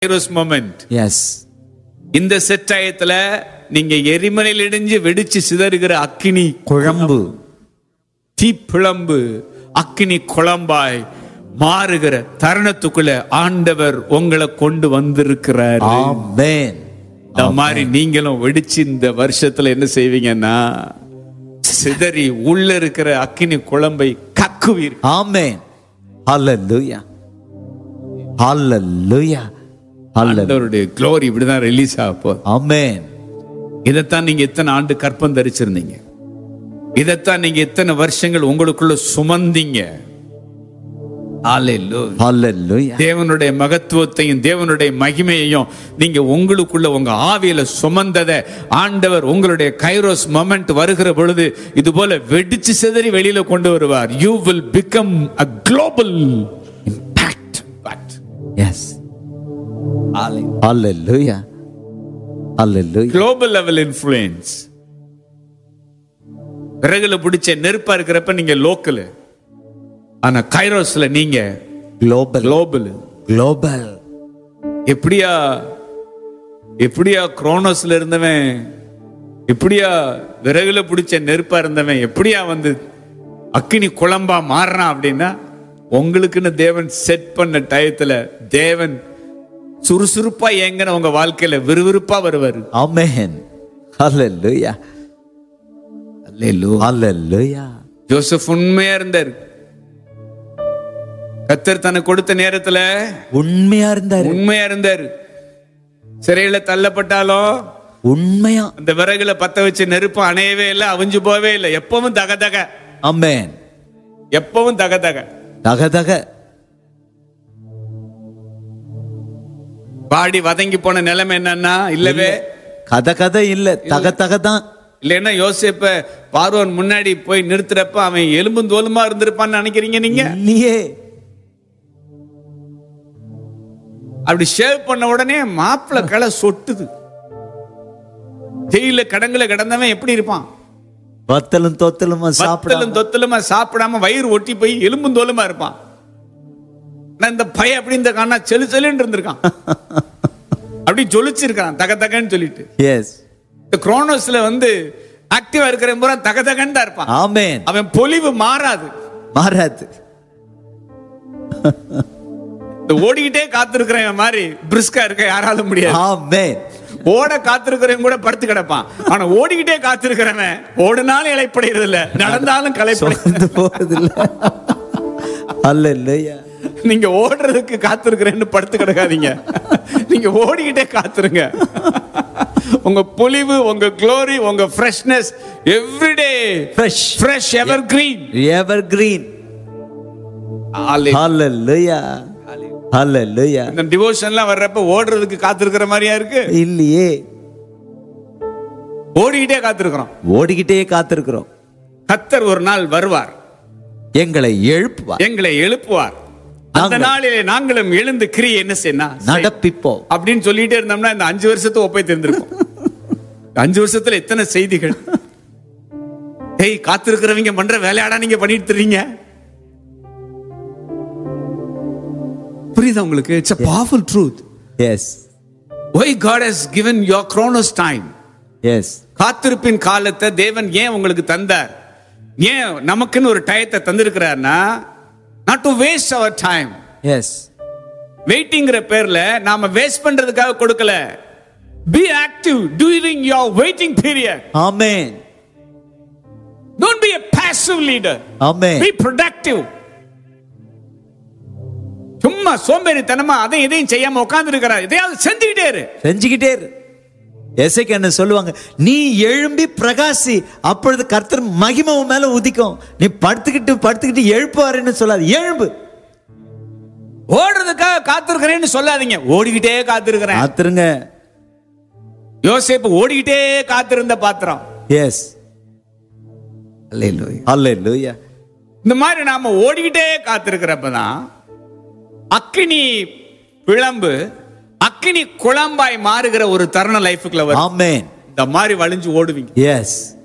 Kairos moment S இந்த செட்டாயத்துல நீங்க எரிமலையில் இடிஞ்சு வெடிச்சு சிதறுகிற அக்கினி குழம்பு தீப்பிழம்பு அக்கினி குழம்பாய் மாறுகிற தருணத்துக்குள்ள ஆண்டவர் உங்களை கொண்டு வந்திருக்கிறார் ஆமென் இந்த மாதிரி நீங்களும் வெடிச்சு இந்த வருஷத்துல என்ன செய்வீங்கன்னா சிதறி உள்ள இருக்கிற அக்கினி குழம்பை கக்குவீர் ஆமென் ஹalleluya ஹalleluya ஹalleluya ஆண்டவருடைய க்ளோரி இப்படிதான் ரிலீஸ் ஆக போகுது ஆமென் இதைத்தான் நீங்க எத்தனை ஆண்டு கற்பம் தரிச்சிருந்தீங்க இதைத்தான் நீங்க எத்தனை வருஷங்கள் உங்களுக்குள்ள சுமந்தீங்க Hallelujah. ஹalleluya தேவனுடைய மகத்துவத்தையும் தேவனுடைய மகிமையையும் நீங்க உங்களுக்குள்ள உங்க ஆவியில சுமந்தத ஆண்டவர் உங்களுடைய கைரோஸ் மொமெண்ட் வருகிற பொழுது இது போல வெடிச்சு சிதறி வெளியில கொண்டு வருவார் you will become a global impact yes hallelujah hallelujah global level influence விறகுல பிடிச்ச நெருப்பா இருக்கிறப்ப நீங்க லோக்கல் ஆனா கைரோஸ்ல நீங்க குளோபல் குளோபல் குளோபல் எப்படியா எப்படியா குரோனோஸ்ல இருந்தவன் எப்படியா விறகுல பிடிச்ச நெருப்பா இருந்தவன் எப்படியா வந்து அக்கினி குழம்பா மாறுறான் அப்படின்னா உங்களுக்குன்னு தேவன் செட் பண்ண டயத்துல தேவன் சுறுசுறுப்பா ஏங்கின உங்க வாழ்க்கையில விறுவிறுப்பா வருவாரு ஆமென் ஹalleluya ஹalleluya ஜோசப் உண்மையா இருந்தார் கத்தர் தனக்கு கொடுத்த நேரத்துல உண்மையா இருந்தாரு உண்மையா இருந்தார் சிறையில தள்ளப்பட்டாலும் உண்மையா அந்த விறகுல பத்த வச்ச நெருப்பு அணையவே இல்லை அவிஞ்சு போவே இல்லை எப்பவும் தக தக ஆமென் எப்பவும் தக தக தக தக பாடி வதங்கி போன நிலைமை என்னன்னா இல்லவே கதை கதை இல்ல தக தக தான் இல்லைன்னா யோசிப்ப பார்வன் முன்னாடி போய் நிறுத்துறப்ப அவன் எலும்பும் தோலுமா இருந்திருப்பான்னு நினைக்கிறீங்க நீங்க இல்லையே அப்படி ஷேவ் பண்ண உடனே மாப்பிள களை சொட்டுது ஜெயில கடங்குல கிடந்தவன் எப்படி இருப்பான் வத்தலும் தொத்தலுமா சாப்பிட பத்தலும் தொத்தலுமா சாப்பிடாம வயிறு ஒட்டி போய் எலும்பும் தோலுமா இருப்பான் ஆனா இந்த பையன் அப்படி இந்த காணா செலு செலுன்னு இருந்திருக்கான் அப்படி ஜொலிச்சிருக்கான் தக தகன்னு சொல்லிட்டு எஸ் இந்த குரோனோஸ்ல வந்து ஆக்டிவா இருக்கிற பூரா தக தகன்னு தான் இருப்பான் ஆமென் அவன் பொலிவு மாறாது மாறாது இந்த ஓடிக்கிட்டே காத்திருக்கிறவன் மாதிரி பிரிஸ்கா இருக்க யாராலும் முடியாது ஆமென் ஓட காத்திருக்கிறவன் கூட படுத்து கிடப்பான் ஆனா ஓடிக்கிட்டே காத்திருக்கிறவன் ஓடினாலும் இழைப்படைகிறது இல்ல நடந்தாலும் களைப்படைகிறது சுமந்து போறது இல்ல ஹalleluya நீங்க ஓடுறதுக்கு காத்திருக்கிறேன்னு படுத்து கிடக்காதீங்க நீங்க ஓடிக்கிட்டே காத்துருங்க உங்க பொலிவு உங்க க்ளோரி உங்க freshness everyday fresh fresh evergreen evergreen hallelujah hallelujah இந்த டிவோஷன்லாம் வர்றப்ப ஓடுறதுக்கு காத்திருக்கிற மாதிரியா இருக்கு இல்லையே ஓடிக்கிட்டே காத்திருக்கிறோம் ஓடிக்கிட்டே காத்திருக்கிறோம் கத்தர் ஒரு நாள் வருவார் எங்களை எழுப்புவார் எங்களை எழுப்புவார் அந்த நாங்கள். நாளிலே நாங்களும் எழுந்து கிரியை என்ன செய்யணும் நடப்பிப்போம் அப்படின்னு சொல்லிட்டே இருந்தோம்னா இந்த அஞ்சு வருஷத்தை ஒப்பை தெரிந்திருக்கும் அஞ்சு வருஷத்துல எத்தனை செய்திகள் ஏய் காத்திருக்கிறவங்க பண்ற வேலையாடா நீங்க பண்ணிட்டு இருக்கீங்க புரியுதா உங்களுக்கு it's a powerful truth yes why god has given your chronos time yes காத்திருப்பின் காலத்தை தேவன் ஏன் உங்களுக்கு தந்தார் ஏன் நமக்குன்னு ஒரு டயத்தை தந்திருக்கிறார்னா not to waste our time yes வெயிட்டிங்கிற பேர்ல நாம வேஸ்ட் பண்றதுக்காக கொடுக்கல be active during your waiting period amen don't be a passive leader amen be productive சும்மா சோம்பேறித்தனமா அதை இதையும் செய்யாம உட்கார்ந்து இருக்கிறார் எதையாவது செஞ்சுக்கிட்டே இரு செஞ்சுக்கிட்டே இரு எசைக்கு என்ன சொல்லுவாங்க நீ எழும்பி பிரகாசி அப்பொழுது கர்த்தர் மகிமை உன் மேல உதிக்கும் நீ படுத்துக்கிட்டு படுத்துக்கிட்டு எழுப்புவாருன்னு சொல்லாது எழும்பு ஓடுறதுக்காக காத்திருக்கிறேன்னு சொல்லாதீங்க ஓடிக்கிட்டே காத்திருக்கிறேன் காத்துருங்க யோசேப்பு ஓடிக்கிட்டே காத்திருந்த பாத்திரம் எஸ் அல்லேலூயா இந்த மாதிரி நாம ஓடிக்கிட்டே காத்திருக்கிறப்பதான் அக்கினி பிழம்பு அக்கினி குழம்பாய் மாறுகிற ஒரு தருணம் லைஃபுக்குள்ள வரும் ஆமென் இந்த மாதிரி வழிஞ்சு ஓடுவீங்க எஸ்